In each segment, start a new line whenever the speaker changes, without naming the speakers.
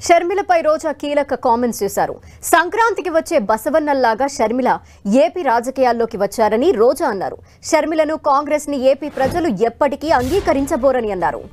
షర్మిలపై రోజా కీలక కామెంట్స్ చేశారు సంక్రాంతికి వచ్చే బసవన్నల్లాగా షర్మిల ఏపీ రాజకీయాల్లోకి వచ్చారని రోజా అన్నారు షర్మిలను కాంగ్రెస్ ని ఏపీ ప్రజలు ఎప్పటికీ అంగీకరించబోరని అన్నారు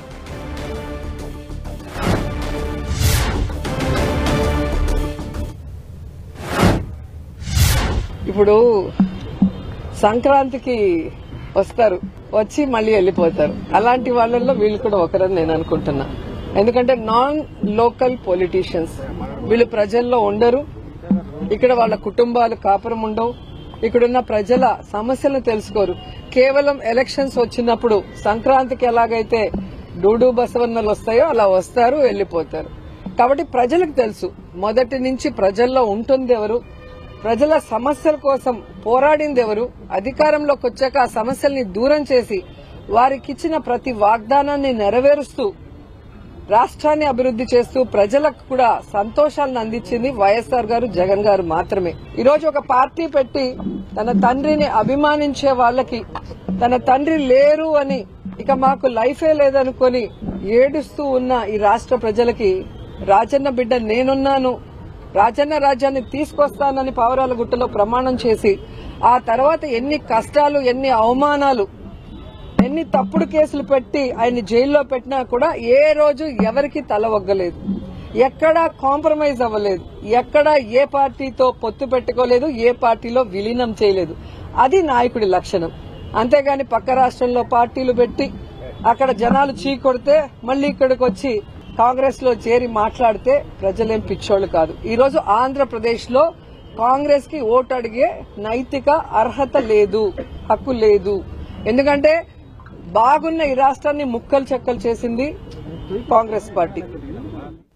ఇప్పుడు సంక్రాంతికి వస్తారు వచ్చి మళ్ళీ వెళ్ళిపోతారు అలాంటి వాళ్ళల్లో వీళ్ళు కూడా ఒకరని నేను అనుకుంటున్నా ఎందుకంటే నాన్ లోకల్ పొలిటీషియన్స్ వీళ్ళు ప్రజల్లో ఉండరు ఇక్కడ వాళ్ళ కుటుంబాలు కాపురం ఉండవు ఇక్కడున్న ప్రజల సమస్యలను తెలుసుకోరు కేవలం ఎలక్షన్స్ వచ్చినప్పుడు సంక్రాంతికి ఎలాగైతే డూడు బసవన్నలు వస్తాయో అలా వస్తారు వెళ్ళిపోతారు కాబట్టి ప్రజలకు తెలుసు మొదటి నుంచి ప్రజల్లో ఉంటుంది ఎవరు ప్రజల సమస్యల కోసం పోరాడింది ఎవరు అధికారంలోకి వచ్చాక ఆ సమస్యల్ని దూరం చేసి వారికిచ్చిన ప్రతి వాగ్దానాన్ని నెరవేరుస్తూ రాష్ట్రాన్ని అభివృద్ధి చేస్తూ ప్రజలకు కూడా సంతోషాలను అందించింది వైఎస్ఆర్ గారు జగన్ గారు మాత్రమే ఈ రోజు ఒక పార్టీ పెట్టి తన తండ్రిని అభిమానించే వాళ్ళకి తన తండ్రి లేరు అని ఇక మాకు లైఫే లేదనుకొని ఏడుస్తూ ఉన్న ఈ రాష్ట్ర ప్రజలకి రాజన్న బిడ్డ నేనున్నాను రాజన్న రాజ్యాన్ని తీసుకొస్తానని పావురాల గుట్టలో ప్రమాణం చేసి ఆ తర్వాత ఎన్ని కష్టాలు ఎన్ని అవమానాలు ఎన్ని తప్పుడు కేసులు పెట్టి ఆయన జైల్లో పెట్టినా కూడా ఏ రోజు ఎవరికి తల ఒగ్గలేదు ఎక్కడా కాంప్రమైజ్ అవ్వలేదు ఎక్కడా ఏ పార్టీతో పొత్తు పెట్టుకోలేదు ఏ పార్టీలో విలీనం చేయలేదు అది నాయకుడి లక్షణం అంతేగాని పక్క రాష్ట్రంలో పార్టీలు పెట్టి అక్కడ జనాలు చీకొడితే మళ్ళీ ఇక్కడికి వచ్చి కాంగ్రెస్ లో చేరి మాట్లాడితే ప్రజలేం పిచ్చోళ్లు కాదు ఈ రోజు ఆంధ్రప్రదేశ్ లో కాంగ్రెస్ కి ఓటు అడిగే నైతిక అర్హత లేదు హక్కు లేదు ఎందుకంటే బాగున్న ఈ రాష్ట్రాన్ని ముక్కలు చెక్కలు చేసింది కాంగ్రెస్ పార్టీ